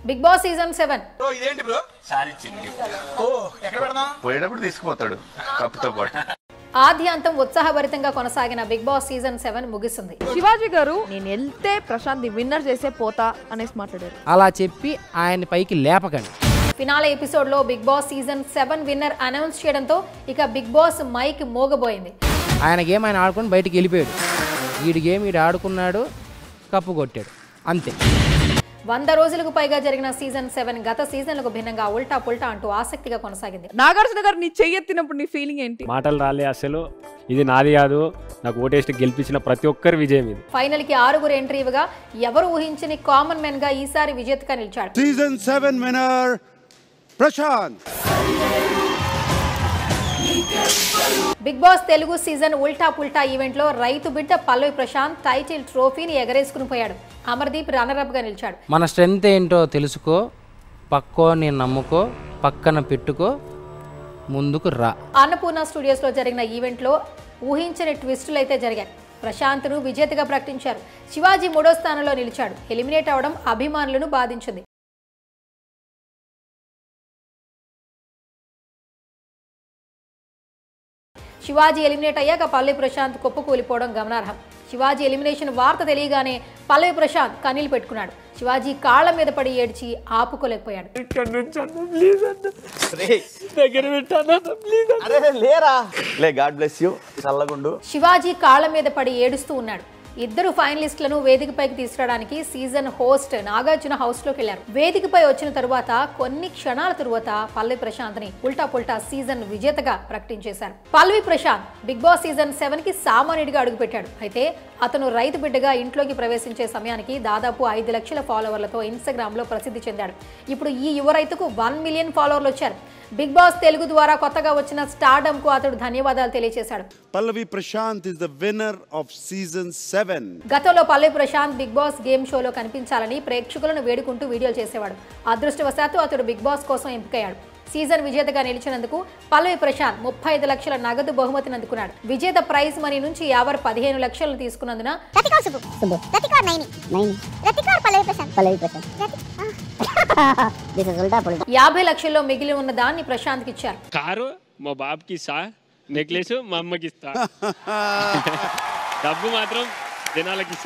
Big Boss season seven ఇదేంటి bro sorry చిన్ని ఓ ఎక్కడ పెడదాం పోయేటప్పుడు తీసుకుపోతాడు కప్పుతో పాటు ఆద్యాంతం ఉత్సాహభరితంగా కొనసాగిన బిగ్ బాస్ సీజన్ సెవెన్ ముగిసింది శివాజీ గారు నేను వెళ్తే ప్రశాంత్ విన్నర్ చేసే పోతా అనేసి మాట్లాడారు అలా చెప్పి ఆయన పైకి లేపకండి ఫినాలే ఎపిసోడ్ లో Bigg Boss season seven winner announce చేయడంతో ఇక బిగ్ బాస్ మైక్ మోగబోయింది ఆయన గేమ్ ఆయన ఆడుకొని బయటికి వెళ్ళిపోయాడు వీడి గేమ్ వీడు ఆడుకున్నాడు కప్పు కొట్టాడు అంతే వంద రోజులకు పైగా జరిగిన సీజన్ సెవెన్ గత సీజన్లకు భిన్నంగా ఉల్టా పుల్టా అంటూ ఆసక్తిగా కొనసాగింది నాగార్జున గారు నీ చెయ్యెత్తినప్పుడు నీ ఫీలింగ్ ఏంటి మాటలు రాలే అసలు ఇది నాది కాదు నాకు ఓటేసి గెలిపించిన ప్రతి ఒక్కరి విజయం ఇది ఫైనల్ కి ఆరుగురు ఎంట్రీ ఇవ్వగా ఎవరు ఊహించని కామన్ మెన్ గా ఈసారి విజేతగా నిలిచాడు Season 7 winner, Prashant. Bigg Boss Telugu season Ulta Pulta event లో రైతు బిడ్డ పల్లవి ప్రశాంత్ టైటిల్ ట్రోఫీని ఎగరేసుకుని పోయాడు అమర్దీప్ రన్నరప్ గా నిలిచాడు మన స్ట్రెంగ్త్ ఏంటో తెలుసుకో పక్కో నేను నమ్ముకో పక్కన పెట్టుకో ముందుకు రా అన్నపూర్ణ స్టూడియోస్ లో జరిగిన ఈవెంట్ లో ఊహించని ట్విస్టులు అయితే జరిగాయి ప్రశాంత్ను విజేతగా ప్రకటించారు శివాజీ మూడో స్థానంలో నిలిచాడు ఎలిమినేట్ అవడం అభిమానులను బాధించింది శివాజీ ఎలిమినేట్ అయ్యాక పల్లవి ప్రశాంత్ కుప్పకూలిపోవడం గమనార్హం శివాజీ ఎలిమినేషన్ వార్త తెలియగానే పల్లవి ప్రశాంత్ కన్నీళ్లు పెట్టుకున్నాడు శివాజీ కాళ్ల మీద పడి ఏడ్చి ఆపుకోలేకపోయాడు అరే లేరా లే గాడ్ బ్లెస్ యూ చల్లగుండు శివాజీ కాళ్ల మీద పడి ఏడుస్తూ ఉన్నాడు ఇద్దరు ఫైనలిస్టులను వేదికపైకి తీసుకురావడానికి సీజన్ హోస్ట్ నాగార్జున హౌస్ లోకి వెళ్లారు వేదికపై వచ్చిన తరువాత కొన్ని క్షణాల తరువాత పల్లవి ప్రశాంత్ ని ఉల్టా పుల్టా సీజన్ విజేతగా ప్రకటించేశారు Pallavi Prashant Bigg Boss season seven కి సామాన్యుడిగా అడుగుపెట్టాడు అయితే అతను రైతు బిడ్డగా ఇంట్లోకి ప్రవేశించే సమయానికి దాదాపు ఐదు లక్షల ఫాలోవర్లతో ఇన్స్టాగ్రామ్ లో ప్రసిద్ధి చెందాడు ఇప్పుడు ఈ యువ రైతుకు వన్ మిలియన్ ఫాలోవర్లు వచ్చారు బిగ్ బాస్ తెలుగు ద్వారా కొత్తగా వచ్చిన స్టార్డమ్ కు అతడు ధన్యవాదాలు తెలియజేశాడు Pallavi Prashant is the winner of season 7. గతంలో Pallavi Prashant Bigg Boss game షోలో కనిపించాలని ప్రేక్షకులను వేడుకుంటూ వీడియోలు చేసేవాడు అదృష్టవశాత్తు అతడు బిగ్ బాస్ కోసం ఎంపికయ్యాడు సీజన్ విజేతగా నిలిచినందుకు పల్లవి ప్రశాంత్ ముప్పై ఐదు లక్షల నగదు బహుమతిని అందుకున్నాడు విజేత ప్రైజ్ మనీ నుంచి యావర్ పదిహేను లక్షలను తీసుకున్నందున రతికార్ సుబ్బు సుబ్బు రతికార్ నైని నైని రతికార్ పల్లవి ప్రశాంత్ పల్లవి ప్రశాంత్ దిస్ ఇస్ ఉల్టా పుల్టా యాభై లక్షల్లో మిగిలి ఉన్న దాన్ని ప్రశాంత్కి ఇచ్చారు కారు మా బాబుకి ఇస్తా నెక్లెస్ మా అమ్మకి ఇస్తా డబ్బు మాత్రం జనాలకి ఇస్తా